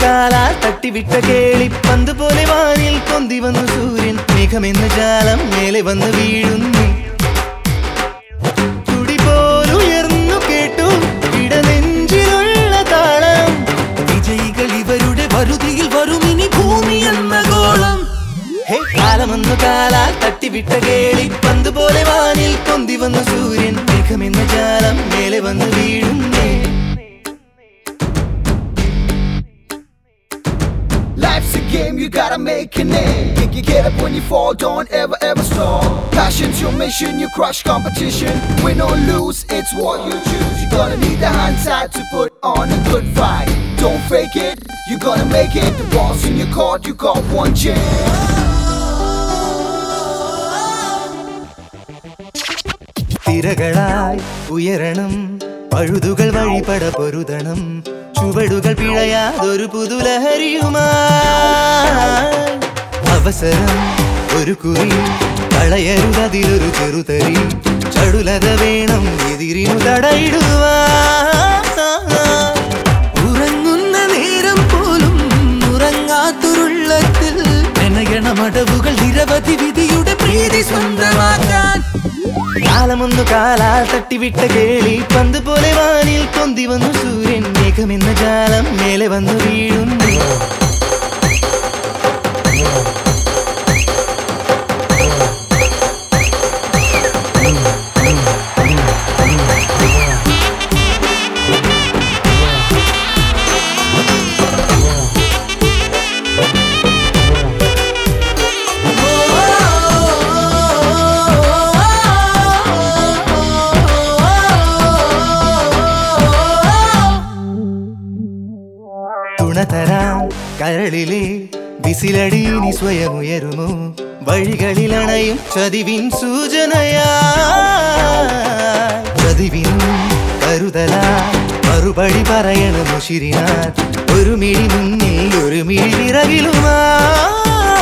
കാലാൽ തട്ടിവിട്ട കേളി പന്ത് പോലെ വാനിൽ കൊന്തി വന്നു സൂര്യൻ മേഘമെന്ന ജാലം മേലെ വന്ന് വീഴുന്നു തുടി പോലുയർന്നു കേട്ടു ഇടനെഞ്ചിലുള്ള താളം വിജയികൾ ഇവരുടെ വരുതിയിൽ വരും ഇനി ഭൂമി എന്ന ഗോളം ഹേ കാലമൊന്നു കാലാൽ തട്ടിവിട്ട കേളി പന്ത് പോലെ വാനിൽ കൊന്തി വന്നു സൂര്യൻ മേഘമെന്ന ജാലം മേലെ വന്ന് വീഴുന്നേ Life's a game, you gotta make a name. Think you get up when you fall, don't ever ever stop. Passion's your mission, you crush competition. Win or lose, it's what you choose. You're gonna need the hindsight to put on a good fight. Don't fake it, you're gonna make it. The ball's in your court, you got one chance. തിരകളായി ഉയരണം പഴുതുകൾ വഴിപട പൊരുതണം ചുവടുകൾ പിഴയാതൊരു പുതുലഹരിയുമായി അവസരം ഒരു കുറി കളയരുതതിലൊരു ചെറുതരി ചടുലത വേണം എതിരിനു തടയിടുവാൻ ഉറങ്ങുന്ന നേരം പോലും ഉറങ്ങാത്തൊരുള്ളത്തിൽ മെനയണമടവുകൾ നിരവധി വിധിയുടെ പ്രീതി സ്വന്തമാക്കാൻ കാലമൊന്നു കാലാൽ തട്ടിവിട്ട കേളി പന്ത് പോലെ വാനിൽ കൊന്തി വന്നു സൂര്യൻ മേഘമെന്ന ജാലം മേലെ വന്നു വീഴുന്നു തുണതരാം കരളിലെ വിസിലടി നീ സ്വയം ഉയരുമോ വഴികളിൽ അണയും ചതിവിൻ സൂചനയാ ചതിവിനും കരുതലാ മറുപടി പറയണമോ ശിരിനാൽ ഒരു മിഴി മുന്നിൽ ഒരു മിഴി പിറകിലുമായി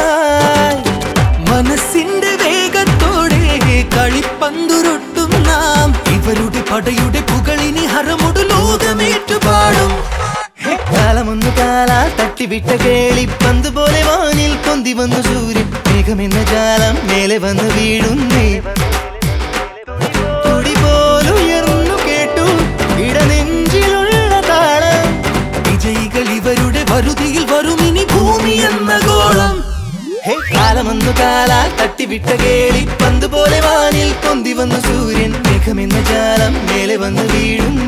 മനസ്സിന്റെ വേഗത്തോടെ കളിപ്പന്തുരുട്ടും നാം ഇവരുടെ പടയുടെ പുകളിനി ഹരമൊടു ലോകമേറ്റുപാടും കാലമൊന്നു കാലാൽ തട്ടിവിട്ട കേളി പന്ത് പോലെ വാനിൽ കൊന്തി വന്നു സൂര്യൻ മേഘമെന്ന ജാലം മേലെ വന്ന് വീഴുന്നേ തുടി പോലുയർന്നു കേട്ടു ഇടനെഞ്ചിലുള്ള താളം വിജയികൾ ഇവരുടെ വരുതിയിൽ വരും ഇനി ഭൂമി എന്ന ഗോളം ഹേ കാലമൊന്നു കാലാൽ തട്ടിവിട്ട കേളി പന്ത് പോലെ വാനിൽ കൊന്തി വന്നു സൂര്യൻ മേഘമെന്ന ജാലം മേലെ വന്ന് വീഴുന്നു